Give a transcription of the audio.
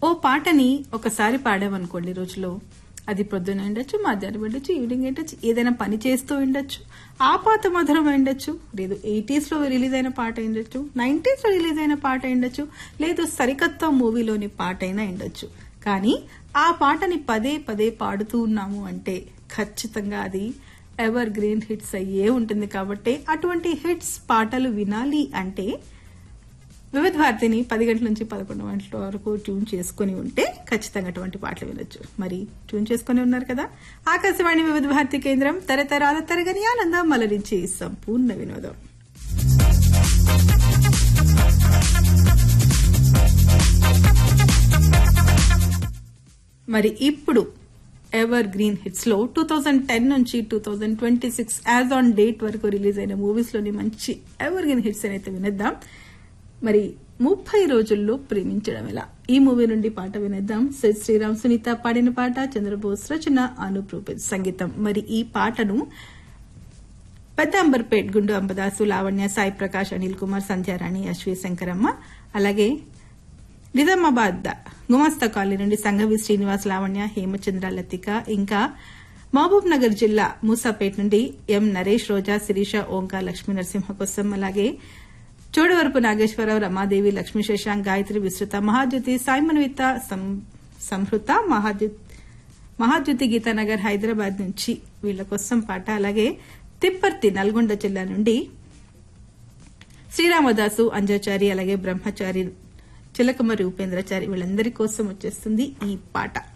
ఓ పాటని ఒకసారి పాడామనుకోండి రోజులో అది పొద్దున ఉండొచ్చు మధ్యాహ్నం ఉండొచ్చు ఈవినింగ్ ఉండొచ్చు ఏదైనా పని చేస్తూ ఉండొచ్చు ఆ పాత మధురం ఉండొచ్చు లేదు ఎయిటీస్ లో రిలీజ్ అయిన పాట ఉండొచ్చు నైన్టీస్ లో రిలీజ్ అయిన పాట ఉండొచ్చు లేదు సరికత్తా మూవీలోని పాట అయినా ఉండొచ్చు కానీ ఆ పాటని పదే పదే పాడుతూ ఉన్నాము అంటే ఖచ్చితంగా అది ఎవర్ గ్రీన్ హిట్స్ అయ్యే ఉంటుంది కాబట్టి అటువంటి హిట్స్ పాటలు వినాలి అంటే వివిధ భారతిని పది గంటల నుంచి పదకొండు గంటల వరకు ట్యూన్ చేసుకుని ఉంటే ఖచ్చితంగా అటువంటి పాటలు వినొచ్చు మరి ట్యూన్ చేసుకుని ఉన్నారు కదా ఆకాశవాణి వివిధ భారతి కేంద్రం తరతరాల తరగని ఆనందం మలరించి సంపూర్ణ వినోదం మరి ఇప్పుడు ఎవర్ గ్రీన్ హిట్స్ లో టూ థౌజండ్ టెన్ నుంచి two thousand twenty six as on date వరకు రిలీజ్ అయిన మూవీస్ లోని మంచి ఎవర్ గ్రీన్ హిట్స్ అయితే వినేద్దాం మరి ముప్పై రోజుల్లో ప్రేమించడం ఎలా ఈ మూవీ నుండి పాట వినేద్దాం శ్రీ శ్రీరామ్ సునీత పాడిన పాట చంద్రబోస్ రచన అనూప్ రూపెల్ సంగీతం మరి ఈ పాటను పెద్ద అంబర్పేట్ గుండు అంబదాసు లావణ్య సాయి ప్రకాష్ అనిల్ కుమార్ సంధ్యారాణి అశ్వి శంకరమ్మ అలాగే నిజామాబాద్ గుమాస్తా కాలనీ నుండి సంఘవి శ్రీనివాస్ లావణ్య హేమచంద్ర లతిక ఇంకా మహబూబ్ నగర్ జిల్లా మూసాపేట్ నుండి ఎం నరేష్ రోజా శిరీష ఓంకార్ లక్ష్మీ నరసింహ కోసం అలాగే చోడవరపు నాగేశ్వరరావు రమాదేవి లక్ష్మీ శశాంక్ గాయత్రి విస్తృత మహాజ్యోతి సాయిమన్విత సంహృత మహాజ్యోతి గీతానగర్ హైదరాబాద్ నుంచి వీళ్ల కోసం పాట అలాగే తిప్పర్తి నల్గొండ జిల్లా నుండి శ్రీరామదాసు అంజాచారి అలాగే బ్రహ్మచారి చిలకమరి ఉపేంద్రచారి వీళ్ళందరి కోసం వచ్చేస్తుంది ఈ పాట